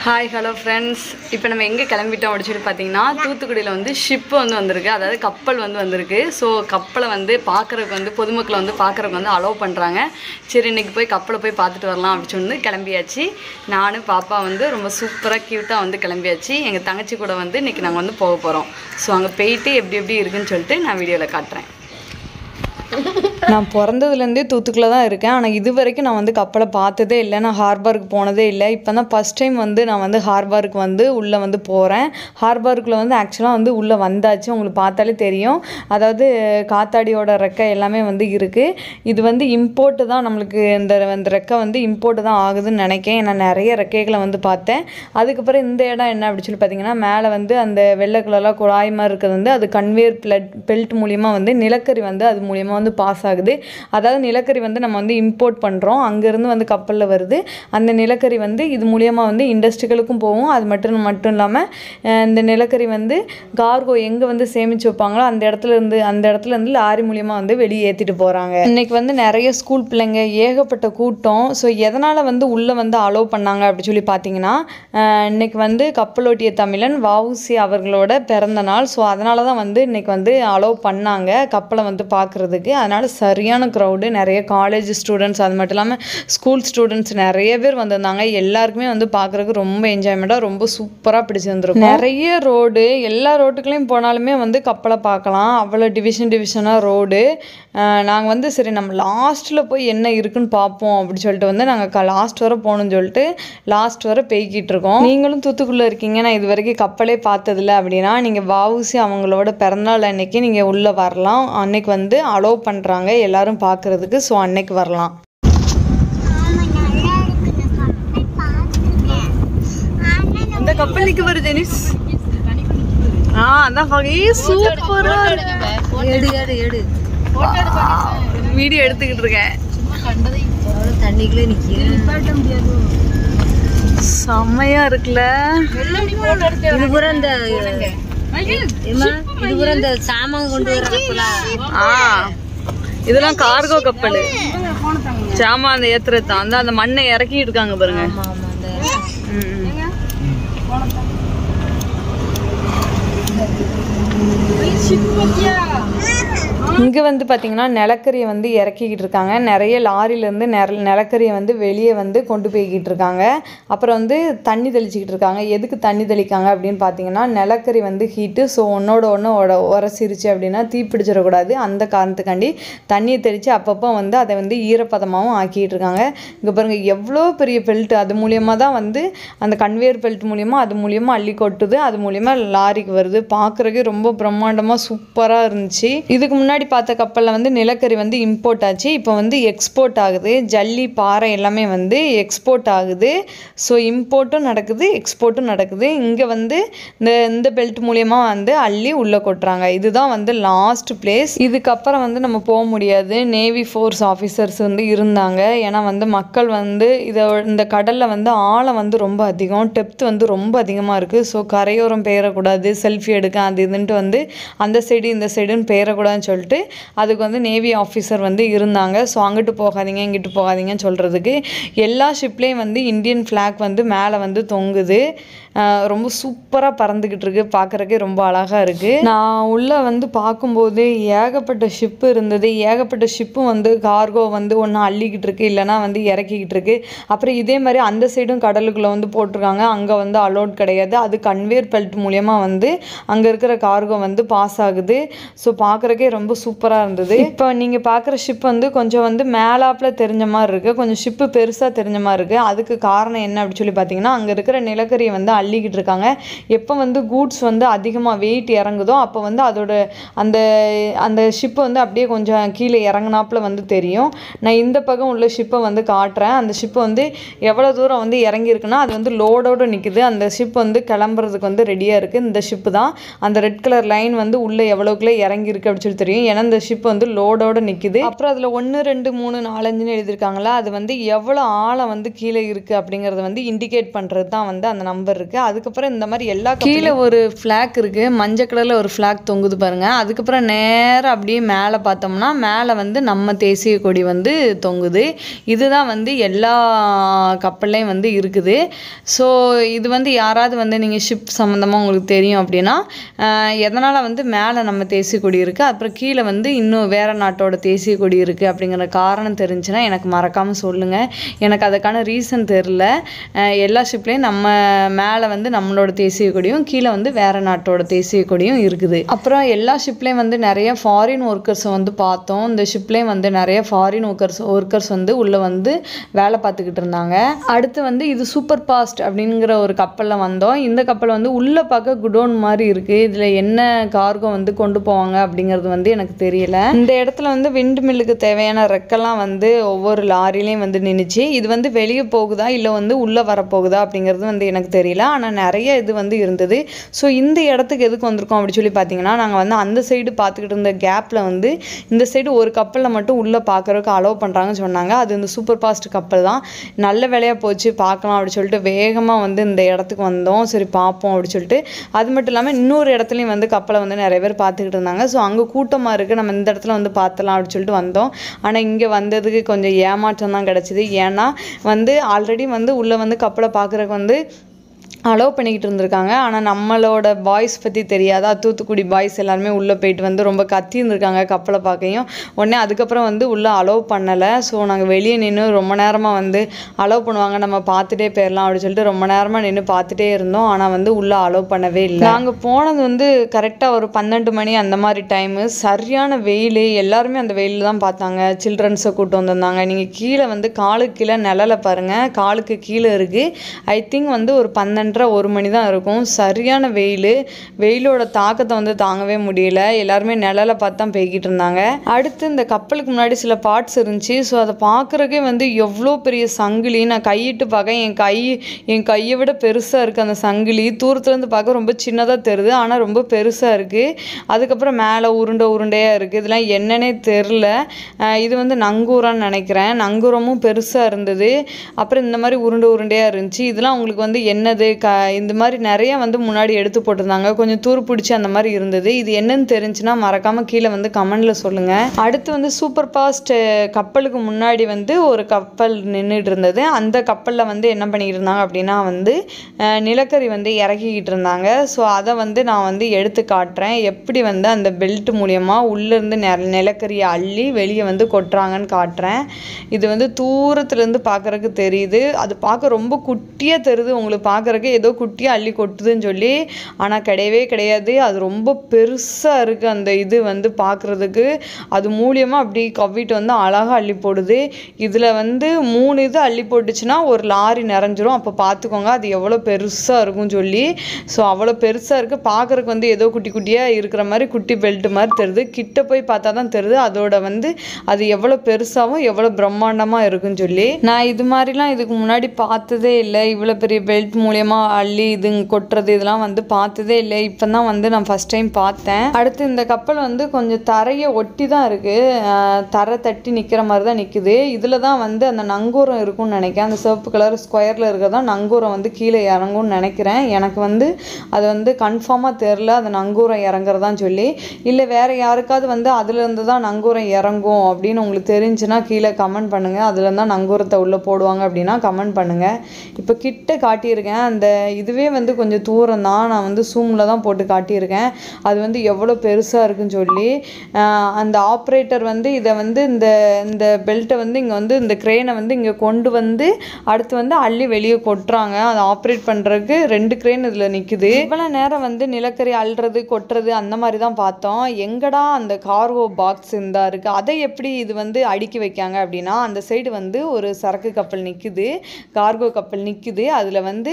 Hi hello friends இப்போ நம்ம எங்கே கிளம்பிட்டோம் அப்படின்னு சொல்லி பார்த்தீங்கன்னா தூத்துக்குடியில் வந்து ஷிப்பு வந்து வந்திருக்கு அதாவது கப்பல் வந்து வந்திருக்கு ஸோ கப்பலை வந்து பார்க்குறதுக்கு வந்து பொதுமக்களை வந்து பார்க்குறதுக்கு வந்து அலோவ் பண்ணுறாங்க சரி இன்னைக்கு போய் கப்பலை போய் பார்த்துட்டு வரலாம் அப்படின்னு சொல்லி கிளம்பியாச்சு நானும் பாப்பா வந்து ரொம்ப சூப்பராக க்யூட்டாக வந்து கிளம்பியாச்சு எங்கள் தங்கச்சி கூட வந்து இன்னைக்கு நாங்கள் வந்து போக போகிறோம் ஸோ அங்கே போயிட்டு எப்படி எப்படி இருக்குன்னு சொல்லிட்டு நான் வீடியோவில் காட்டுறேன் நான் பிறந்ததுலேருந்தே தூத்துக்குள்ள தான் இருக்கேன் ஆனால் இது வரைக்கும் நான் வந்து கப்பலை பார்த்ததே இல்லை நான் ஹார்பருக்கு போனதே இல்லை இப்போ தான் ஃபஸ்ட் டைம் வந்து நான் வந்து ஹார்பருக்கு வந்து உள்ளே வந்து போகிறேன் ஹார்பருக்குள்ளே வந்து ஆக்சுவலாக வந்து உள்ளே வந்தாச்சு உங்களுக்கு பார்த்தாலே தெரியும் அதாவது காத்தாடியோட ரெக்கை எல்லாமே வந்து இருக்குது இது வந்து இம்போர்ட்டு தான் நம்மளுக்கு இந்த இந்த ரெக்கை வந்து இம்போர்ட்டு தான் ஆகுதுன்னு நினைக்கிறேன் நான் நிறைய ரெக்கைகளை வந்து பார்த்தேன் அதுக்கப்புறம் இந்த இடம் என்ன அப்படின்னு சொல்லி பார்த்தீங்கன்னா மேலே வந்து அந்த வெள்ளை கலரில் குழாய் மாதிரி இருக்கிறது வந்து அது கன்வேர் பிளட் பெல்ட் மூலிமா வந்து நிலக்கரி வந்து அது மூலிமா வந்து பாஸ் ஆகுது அதாவது நிலக்கரி வந்து நம்ம வந்து இம்போர்ட் பண்ணுறோம் அங்கேருந்து வந்து கப்பலில் வருது அந்த நிலக்கரி வந்து இது மூலியமா வந்து இண்டஸ்ட்ரிகளுக்கும் போகும் அது மட்டும் மட்டும் இல்லாமல் இந்த நிலக்கரி வந்து கார்கோ எங்கே வந்து சேமித்து வைப்பாங்களோ அந்த இடத்துல இருந்து அந்த இடத்துல இருந்து லாரி மூலியமாக வந்து வெளியே ஏற்றிட்டு போகிறாங்க இன்னைக்கு வந்து நிறைய ஸ்கூல் பிள்ளைங்க ஏகப்பட்ட கூட்டம் ஸோ எதனால் வந்து உள்ளே வந்து அலோவ் பண்ணாங்க அப்படி சொல்லி பார்த்தீங்கன்னா அஹ் இன்னைக்கு வந்து கப்பலோட்டிய தமிழன் வஉசி அவர்களோட பிறந்த நாள் ஸோ அதனால தான் வந்து இன்னைக்கு வந்து அலோவ் பண்ணாங்க கப்பலை வந்து பார்க்குறதுக்கு அதனால சரியான க்ரௌடு நிறைய காலேஜ் ஸ்டூடெண்ட்ஸ் அது மட்டும் இல்லாமல் ஸ்கூல் ஸ்டூடெண்ட்ஸ் நிறைய பேர் வந்திருந்தாங்க எல்லாருக்குமே வந்து பார்க்குறதுக்கு ரொம்ப என்ஜாய்மெண்ட்டாக ரொம்ப சூப்பராக பிடிச்சிருந்துருக்கும் நிறைய ரோடு எல்லா ரோட்டுக்குள்ளேயும் போனாலுமே வந்து கப்பலை பார்க்கலாம் அவ்வளோ டிவிஷன் டிவிஷனாக ரோடு நாங்கள் வந்து சரி நம்ம லாஸ்ட்டில் போய் என்ன இருக்குன்னு பார்ப்போம் அப்படின்னு சொல்லிட்டு வந்து நாங்கள் லாஸ்ட் வரை போகணும்னு சொல்லிட்டு லாஸ்ட் வரை பெய்கிட்டு இருக்கோம் நீங்களும் தூத்துக்குள்ளே இருக்கீங்க நான் இது வரைக்கும் கப்பலே பார்த்ததில்ல அப்படின்னா நீங்கள் வவுசி அவங்களோட பிறந்தநாள் அன்னைக்கு நீங்கள் உள்ளே வரலாம் அன்னைக்கு வந்து அலோவ் பண்ணுறாங்க எல்லாரும் பார்க்குறதுக்கு ஸோ அன்னைக்கு வரலாம் அந்த கப்பல் நிக்க வருது ஜெனிஸ் ஆ அதான் சூப்பரா எடு எடு எடு வீடியோ எடுத்துக்கிட்டு இருக்கேன் எவ்வளோ தண்ணிக்குள்ளே நிற்கிறேன் செம்மையா இருக்குல்ல இது பூரா இந்த ஏம்மா, இது பூரா இந்த சாமான் கொண்டு வர கப்பலா ஆ இதெல்லாம் கார்கோ கப்பல் சாமான் அந்த ஏத்துறது தான் அந்த அந்த மண்ணை இறக்கிட்டு இருக்காங்க பாருங்க ஆமா ஆமா அந்த ம், ம். இங்கே வந்து பார்த்திங்கன்னா நிலக்கரியை வந்து இறக்கிக்கிட்டு இருக்காங்க நிறைய லாரியிலேருந்து நிற நிலக்கரியை வந்து வெளியே வந்து கொண்டு போய்கிட்டு இருக்காங்க அப்புறம் வந்து தண்ணி தெளிச்சிக்கிட்டு இருக்காங்க எதுக்கு தண்ணி தெளிக்காங்க அப்படின்னு பார்த்தீங்கன்னா நிலக்கரி வந்து ஹீட்டு ஸோ ஒன்றோட ஒன்று உட உரசிருச்சு அப்படின்னா தீ பிடிச்சிடக்கூடாது அந்த காரணத்துக்காண்டி தண்ணியை தெளித்து அப்பப்போ வந்து அதை வந்து ஈரப்பதமாகவும் ஆக்கிட்டு இருக்காங்க இங்கே பாருங்கள் எவ்வளோ பெரிய பெல்ட் அது மூலியமாக தான் வந்து அந்த கன்வேயர் பெல்ட் மூலியமாக அது மூலியமாக அள்ளி கொட்டுது அது மூலியமாக லாரிக்கு வருது பார்க்குறதுக்கே ரொம்ப பிரம்மாண்டமாக சூப்பராக இருந்துச்சு இதுக்கு முன்னாடி பார்த்த கப்பலில் வந்து நிலக்கரி வந்து இம்போர்ட் ஆச்சு இப்போ வந்து எக்ஸ்போர்ட் ஆகுது ஜல்லி பாறை எல்லாமே வந்து எக்ஸ்போர்ட் ஆகுது ஸோ இம்போர்ட்டும் நடக்குது எக்ஸ்போர்ட்டும் நடக்குது இங்கே வந்து இந்த இந்த பெல்ட் மூலியமாக வந்து அள்ளி உள்ளே கொட்டுறாங்க இதுதான் வந்து லாஸ்ட் பிளேஸ் இதுக்கப்புறம் வந்து நம்ம போக முடியாது நேவி ஃபோர்ஸ் ஆஃபீஸர்ஸ் வந்து இருந்தாங்க ஏன்னா வந்து மக்கள் வந்து இதை இந்த கடலில் வந்து ஆழம் வந்து ரொம்ப அதிகம் டெப்த் வந்து ரொம்ப அதிகமாக இருக்குது ஸோ கரையோரம் பெயரக்கூடாது செல்ஃபி எடுக்க அது இதுன்ட்டு வந்து அந்த சைடு இந்த சைடுன்னு பெயரக்கூடாதுன்னு சொல்லிட்டு அதுக்கு வந்து நேவி ஆஃபீஸர் வந்து இருந்தாங்க ஸோ அங்கிட்டு போகாதீங்க இங்கிட்டு போகாதீங்கன்னு சொல்கிறதுக்கு எல்லா ஷிப்லேயும் வந்து இந்தியன் ஃப்ளாக் வந்து மேலே வந்து தொங்குது ஆஹ் ரொம்ப சூப்பராக பறந்துக்கிட்டு இருக்கு பார்க்குறக்கே ரொம்ப அழகாக இருக்குது நான் உள்ளே வந்து பார்க்கும்போது ஏகப்பட்ட ஷிப்பு இருந்தது ஏகப்பட்ட ஷிப்பும் வந்து கார்கோ வந்து ஒன்று அள்ளிக்கிட்டு இருக்கு இல்லைன்னா வந்து இறக்கிக்கிட்டு இருக்கு அப்புறம் இதே மாதிரி அந்த சைடும் கடலுக்குள்ளே வந்து போட்டிருக்காங்க அங்கே வந்து அலோட் கிடையாது அது கன்வேர் பெல்ட் மூலியமாக வந்து அங்கே இருக்கிற கார்கோ வந்து பாஸ் ஆகுது ஸோ பார்க்குறக்கே ரொம்ப சூப்பராக இருந்தது இப்போ நீங்கள் பார்க்குற ஷிப் வந்து கொஞ்சம் வந்து மேலாப்பில் தெரிஞ்ச மாதிரி இருக்குது கொஞ்சம் ஷிப்பு பெருசாக தெரிஞ்ச மாதிரி இருக்குது அதுக்கு காரணம் என்ன அப்படின்னு சொல்லி பார்த்தீங்கன்னா அங்கே இருக்கிற நிலக்கரியை வந்து அள்ளிக்கிட்டு இருக்காங்க எப்போ வந்து கூட்ஸ் வந்து அதிகமாக வெயிட் இறங்குதோ அப்போ வந்து அதோட அந்த அந்த ஷிப்பு வந்து அப்படியே கொஞ்சம் கீழே இறங்குனாப்புல வந்து தெரியும் நான் இந்த பக்கம் உள்ள ஷிப்பை வந்து காட்டுறேன் அந்த ஷிப்பு வந்து எவ்வளோ தூரம் வந்து இறங்கியிருக்குன்னா அது வந்து லோடோடு நிற்குது அந்த ஷிப் வந்து கிளம்புறதுக்கு வந்து ரெடியாக இருக்குது இந்த ஷிப்பு தான் அந்த ரெட் கலர் லைன் டிசைன் வந்து உள்ளே எவ்வளோக்குள்ளே இறங்கியிருக்கு அப்படின்னு சொல்லி தெரியும் ஏன்னா இந்த ஷிப் வந்து லோடோட நிற்குது அப்புறம் அதில் ஒன்று ரெண்டு மூணு நாலஞ்சுன்னு எழுதியிருக்காங்களா அது வந்து எவ்வளோ ஆழம் வந்து கீழே இருக்குது அப்படிங்கிறத வந்து இண்டிகேட் பண்ணுறது தான் வந்து அந்த நம்பர் இருக்குது அதுக்கப்புறம் இந்த மாதிரி எல்லா கீழே ஒரு ஃப்ளாக் இருக்குது மஞ்சள் கலரில் ஒரு ஃப்ளாக் தொங்குது பாருங்க அதுக்கப்புறம் நேராக அப்படியே மேலே பார்த்தோம்னா மேலே வந்து நம்ம தேசிய கொடி வந்து தொங்குது இதுதான் வந்து எல்லா கப்பல்லையும் வந்து இருக்குது ஸோ இது வந்து யாராவது வந்து நீங்கள் ஷிப் சம்மந்தமாக உங்களுக்கு தெரியும் அப்படின்னா எதனால் வந்து மேலே நம்ம தேசிய கொடி இருக்குது அப்புறம் கீழே வந்து இன்னும் வேறு நாட்டோட தேசிய கொடி இருக்குது அப்படிங்கிற காரணம் தெரிஞ்சுன்னா எனக்கு மறக்காமல் சொல்லுங்கள் எனக்கு அதுக்கான ரீசன் தெரில அஹ் எல்லா ஷிப்லேயும் நம்ம மேலே வந்து நம்மளோட தேசிய கொடியும் கீழே வந்து வேறு நாட்டோட தேசிய கொடியும் இருக்குது அப்புறம் எல்லா ஷிப்லேயும் வந்து நிறைய ஃபாரின் ஒர்க்கர்ஸை வந்து பார்த்தோம் இந்த ஷிப்லேயும் வந்து நிறைய ஃபாரின் ஒர்க்கர்ஸ் ஒர்க்கர்ஸ் வந்து உள்ளே வந்து வேலை பார்த்துக்கிட்டு இருந்தாங்க அடுத்து வந்து இது சூப்பர் பாஸ்ட் அப்படிங்கிற ஒரு கப்பலில் வந்தோம் இந்த கப்பல் வந்து உள்ளே பார்க்க குடோன் மாதிரி இருக்குது இதில் என்ன கார்கோ வந்து கொண்டு போவாங்க அப்படிங்கிறது வந்து எனக்கு தெரியல இந்த இடத்துல வந்து விண்டு மில்லுக்கு தேவையான ரெக்கெல்லாம் வந்து ஒவ்வொரு லாரிலையும் வந்து நின்றுச்சு இது வந்து வெளியே போகுதா இல்லை வந்து உள்ளே வரப்போகுதா அப்படிங்கிறது வந்து எனக்கு தெரியல ஆனால் நிறைய இது வந்து இருந்தது ஸோ இந்த இடத்துக்கு எதுக்கு வந்திருக்கோம் அப்படி சொல்லி பார்த்தீங்கன்னா நாங்கள் வந்து அந்த சைடு பார்த்துக்கிட்டு இருந்த கேப்பில் வந்து இந்த சைடு ஒரு கப்பலில் மட்டும் உள்ளே பார்க்குறதுக்கு அலோவ் பண்ணுறாங்கன்னு சொன்னாங்க அது இந்த சூப்பர் ஃபாஸ்ட் கப்பல் தான் நல்ல வேலையாக போச்சு பார்க்கலாம் அப்படி சொல்லிட்டு வேகமாக வந்து இந்த இடத்துக்கு வந்தோம் சரி பார்ப்போம் அப்படி சொல்லிட்டு அது மட்டும் இல்லாமல் இன்னொரு இடத்துலையும் வந்து கப்பலை வந்து நிறைய பேர் பார்த்துக்கிட்டு இருந்தாங்க ஸோ அங்கே கூட்டமாக இருக்குது நம்ம இந்த இடத்துல வந்து பார்த்துலாம் அப்படி சொல்லிட்டு வந்தோம் ஆனால் இங்கே வந்ததுக்கு கொஞ்சம் ஏமாற்றம் தான் கிடச்சிது ஏன்னா வந்து ஆல்ரெடி வந்து உள்ளே வந்து கப்பலை பார்க்குறதுக்கு வந்து அலோவ் பண்ணிக்கிட்டு இருந்திருக்காங்க ஆனால் நம்மளோட பாய்ஸ் பற்றி தெரியாதா தூத்துக்குடி பாய்ஸ் எல்லாருமே உள்ளே போயிட்டு வந்து ரொம்ப கத்தி இருந்திருக்காங்க கப்பலை பார்க்கையும் உடனே அதுக்கப்புறம் வந்து உள்ளே அலோவ் பண்ணலை ஸோ நாங்கள் வெளியே நின்று ரொம்ப நேரமாக வந்து அலோவ் பண்ணுவாங்க நம்ம பார்த்துட்டே போயிடலாம் அப்படின்னு சொல்லிட்டு ரொம்ப நேரமாக நின்று பார்த்துட்டே இருந்தோம் ஆனால் வந்து உள்ளே அலோவ் பண்ணவே இல்லை நாங்கள் போனது வந்து கரெக்டாக ஒரு பன்னெண்டு மணி அந்த மாதிரி டைமு சரியான வெயில் எல்லாருமே அந்த வெயிலில் தான் பார்த்தாங்க சில்ட்ரன்ஸை கூட்டு வந்திருந்தாங்க நீங்கள் கீழே வந்து காலுக்கு கீழே நிழலை பாருங்கள் காலுக்கு கீழே இருக்குது ஐ திங்க் வந்து ஒரு பன்னெண்டரை ஒரு மணி தான் இருக்கும் சரியான வெயில் வெயிலோட தாக்கத்தை வந்து தாங்கவே முடியல எல்லாருமே நிழலை பார்த்து தான் போய்கிட்டு இருந்தாங்க அடுத்து இந்த கப்பலுக்கு முன்னாடி சில பார்ட்ஸ் இருந்துச்சு ஸோ அதை பார்க்குறக்கே வந்து எவ்வளோ பெரிய சங்கிலி நான் கையிட்டு பார்க்க என் கை என் கையை விட பெருசாக இருக்குது அந்த சங்கிலி தூரத்துலேருந்து பார்க்க ரொம்ப சின்னதாக தெரியுது ஆனால் ரொம்ப பெருசாக இருக்குது அதுக்கப்புறம் மேலே உருண்டை உருண்டையாக இருக்குது இதெல்லாம் என்னன்னே தெரில அஹ் இது வந்து நங்கூரம்னு நினைக்கிறேன் நங்கூரமும் பெருசாக இருந்தது அப்புறம் இந்த மாதிரி உருண்டை உருண்டையாக இருந்துச்சு இதெல்லாம் உங்களுக்கு வந்து என்னது க இந்த மாதிரி நிறைய வந்து முன்னாடி எடுத்து போட்டிருந்தாங்க கொஞ்சம் தூர் பிடிச்சி அந்த மாதிரி இருந்தது இது என்னன்னு தெரிஞ்சுன்னா மறக்காமல் கீழே வந்து கமெண்டில் சொல்லுங்கள் அடுத்து வந்து சூப்பர் ஃபாஸ்ட் கப்பலுக்கு முன்னாடி வந்து ஒரு கப்பல் நின்றுட்டு இருந்தது அந்த கப்பலில் வந்து என்ன பண்ணிக்கிட்டு இருந்தாங்க அப்படின்னா வந்து அஹ், நிலக்கரி வந்து இறக்கிக்கிட்டு இருந்தாங்க ஸோ அதை வந்து நான் வந்து எடுத்து காட்டுறேன் எப்படி வந்து அந்த பெல்ட் மூலியமாக உள்ளேருந்து நெ நிலக்கரியை அள்ளி வெளியே வந்து கொட்டுறாங்கன்னு காட்டுறேன் இது வந்து தூரத்துலேருந்து பார்க்குறக்கு தெரியுது அது பார்க்க ரொம்ப குட்டியாக தெரியுது உங்களுக்கு பார்க்குறக்கு ஏதோ குட்டியாக அள்ளி கொட்டுதுன்னு சொல்லி ஆனால் கிடையவே கிடையாது அது ரொம்ப பெருசாக இருக்குது அந்த இது வந்து பார்க்குறதுக்கு அது மூலியமாக அப்படி கவ்விட்டு வந்து அழகாக அள்ளி போடுது இதில் வந்து மூணு இது அள்ளி போட்டுச்சுன்னா ஒரு லாரி நிறைஞ்சிரும் அப்போ பார்த்துக்கோங்க அது எவ்வளோ பெருசாக இருக்கும் சொல்லி ஸோ அவ்வளோ பெருசாக இருக்குது பார்க்குறக்கு வந்து ஏதோ குட்டி குட்டியாக இருக்கிற மாதிரி குட்டி பெல்ட் மாதிரி தெரியுது கிட்ட போய் பார்த்தா தான் தெரியுது அதோட வந்து அது எவ்வளோ பெருசாகவும் எவ்வளோ பிரம்மாண்டமாக இருக்குன்னு சொல்லி நான் இது மாதிரிலாம் இதுக்கு முன்னாடி பார்த்ததே இல்லை இவ்வளோ பெரிய பெல்ட் மூலியமா அள்ளி இது கொட்டுறது இதெல்லாம் வந்து பார்த்ததே இல்லை இப்போ தான் வந்து நான் ஃபஸ்ட் டைம் பார்த்தேன் அடுத்து இந்த கப்பல் வந்து கொஞ்சம் தரையை ஒட்டி தான் இருக்குது தரை தட்டி நிற்கிற மாதிரி தான் நிற்குது இதில் தான் வந்து அந்த நங்கூரம் இருக்கும்னு நினைக்கிறேன் அந்த சிவப்பு கலர் ஸ்கொயரில் இருக்கிறதா நங்கூரம் வந்து கீழே இறங்கும்னு நினைக்கிறேன் எனக்கு வந்து அது வந்து கன்ஃபார்மாக தெரில அந்த நங்கூரம் இறங்குறதான்னு சொல்லி இல்லை வேறு யாருக்காவது வந்து அதுலேருந்து தான் நங்கூரம் இறங்கும் அப்படின்னு உங்களுக்கு தெரிஞ்சுன்னா கீழே கமெண்ட் பண்ணுங்கள் அதுல தான் நங்கூரத்தை உள்ளே போடுவாங்க அப்படின்னா கமெண்ட் பண்ணுங்கள் இப்போ கிட்ட காட்டியிருக்கேன் அந்த இதுவே வந்து கொஞ்சம் தூரம் தான் நான் வந்து சூமில் தான் போட்டு காட்டியிருக்கேன் அது வந்து எவ்வளோ பெருசாக இருக்குன்னு சொல்லி ஆஹ் அந்த ஆப்ரேட்டர் வந்து இதை வந்து இந்த இந்த பெல்ட்டை வந்து இங்கே வந்து இந்த க்ரேனை வந்து இங்கே கொண்டு வந்து அடுத்து வந்து அள்ளி வெளியே கொட்டுறாங்க அதை ஆப்ரேட் பண்ணுறதுக்கு ரெண்டு க்ரேன் இதில் நிற்குது இவ்வளோ நேரம் வந்து நிலக்கரி அள்ளுறது கொட்டுறது அந்த மாதிரி தான் பார்த்தோம் எங்கடா அந்த கார்கோ பாக்ஸ் இருந்தா இருக்குது அதை எப்படி இது வந்து அடுக்கி வைக்காங்க அப்படின்னா அந்த சைடு வந்து ஒரு சரக்கு கப்பல் நிற்குது கார்கோ கப்பல் நிற்குது அதில் வந்து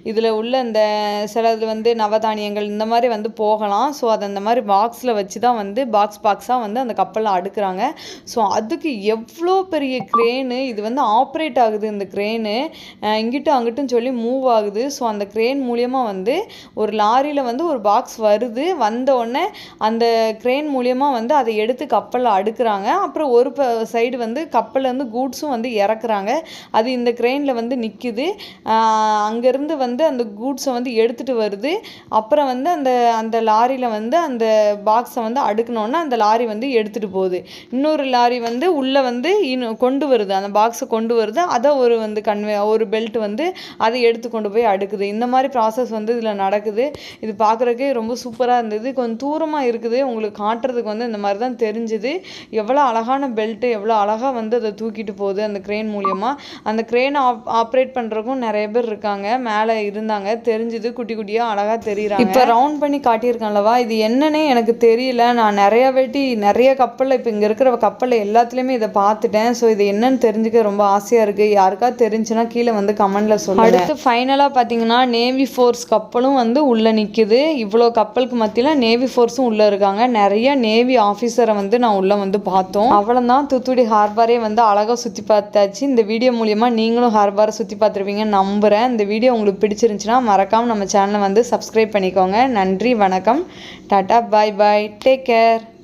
இதில் உள்ள இந்த சிலது வந்து நவதானியங்கள் இந்த மாதிரி வந்து போகலாம் ஸோ அதை அந்த மாதிரி பாக்ஸில் வச்சு தான் வந்து பாக்ஸ் பாக்ஸாக வந்து அந்த கப்பலில் அடுக்குறாங்க ஸோ அதுக்கு எவ்வளோ பெரிய க்ரேனு இது வந்து ஆப்ரேட் ஆகுது இந்த க்ரேனு இங்கிட்டும் அங்கிட்டும் சொல்லி மூவ் ஆகுது ஸோ அந்த க்ரேன் மூலியமாக வந்து ஒரு லாரியில் வந்து ஒரு பாக்ஸ் வருது வந்த உடனே அந்த க்ரேன் மூலியமாக வந்து அதை எடுத்து கப்பலில் அடுக்குறாங்க அப்புறம் ஒரு சைடு வந்து கப்பலில் வந்து கூட்ஸும் வந்து இறக்குறாங்க அது இந்த க்ரெயினில் வந்து நிற்குது அங்கேருந்து வந்து அந்த கூட்ஸை வந்து எடுத்துகிட்டு வருது அப்புறம் வந்து அந்த அந்த லாரியில் வந்து அந்த பாக்ஸை வந்து அடுக்கணுன்னா அந்த லாரி வந்து எடுத்துகிட்டு போகுது இன்னொரு லாரி வந்து உள்ளே வந்து இன்னும் கொண்டு வருது அந்த பாக்ஸை கொண்டு வருது அதை ஒரு வந்து கன்வே ஒரு பெல்ட் வந்து அதை எடுத்து கொண்டு போய் அடுக்குது இந்த மாதிரி ப்ராசஸ் வந்து இதில் நடக்குது இது பார்க்குறக்கே ரொம்ப சூப்பராக இருந்தது கொஞ்சம் தூரமாக இருக்குது உங்களுக்கு காட்டுறதுக்கு வந்து இந்த மாதிரி தான் தெரிஞ்சுது எவ்வளோ அழகான பெல்ட்டு எவ்வளோ அழகாக வந்து அதை தூக்கிட்டு போகுது அந்த க்ரெயின் மூலியமாக அந்த க்ரெயினை ஆப் ஆப்ரேட் பண்ணுறக்கும் நிறைய பேர் இருக்காங்க மேலே இருந்தாங்க தெரிஞ்சுது குட்டி குட்டியாக அழகாக தெரியுறாங்க இப்போ ரவுண்ட் பண்ணி காட்டியிருக்கேன்லவா இது என்னன்னே எனக்கு தெரியல நான் நிறைய வாட்டி நிறைய கப்பலில் இப்போ இங்கே இருக்கிற கப்பலில் எல்லாத்துலேயுமே இதை பார்த்துட்டேன் ஸோ இது என்னன்னு தெரிஞ்சுக்க ரொம்ப ஆசையாக இருக்குது யாருக்கா தெரிஞ்சுன்னா கீழே வந்து கமெண்டில் சொல்லுங்க அடுத்து ஃபைனலாக பார்த்தீங்கன்னா நேவி ஃபோர்ஸ் கப்பலும் வந்து உள்ளே நிற்குது இவ்வளோ கப்பலுக்கு மத்தியில் நேவி ஃபோர்ஸும் உள்ளே இருக்காங்க நிறைய நேவி ஆஃபீஸரை வந்து நான் உள்ளே வந்து பார்த்தோம் அவ்வளோதான் தூத்துக்குடி ஹார்பரே வந்து அழகாக சுற்றி பார்த்தாச்சு இந்த வீடியோ மூலியமாக நீங்களும் ஹார்பரை சுற்றி பார்த்துருப்பீங்கன்னு நம்புகிறேன் இந்த வீடியோ உங்களுக்கு பிடிச்சிருந்துச்சுன்னா மறக்காமல் நம்ம சேனலை வந்து சப்ஸ்கிரைப் பண்ணிக்கோங்க நன்றி வணக்கம் tata bye bye take care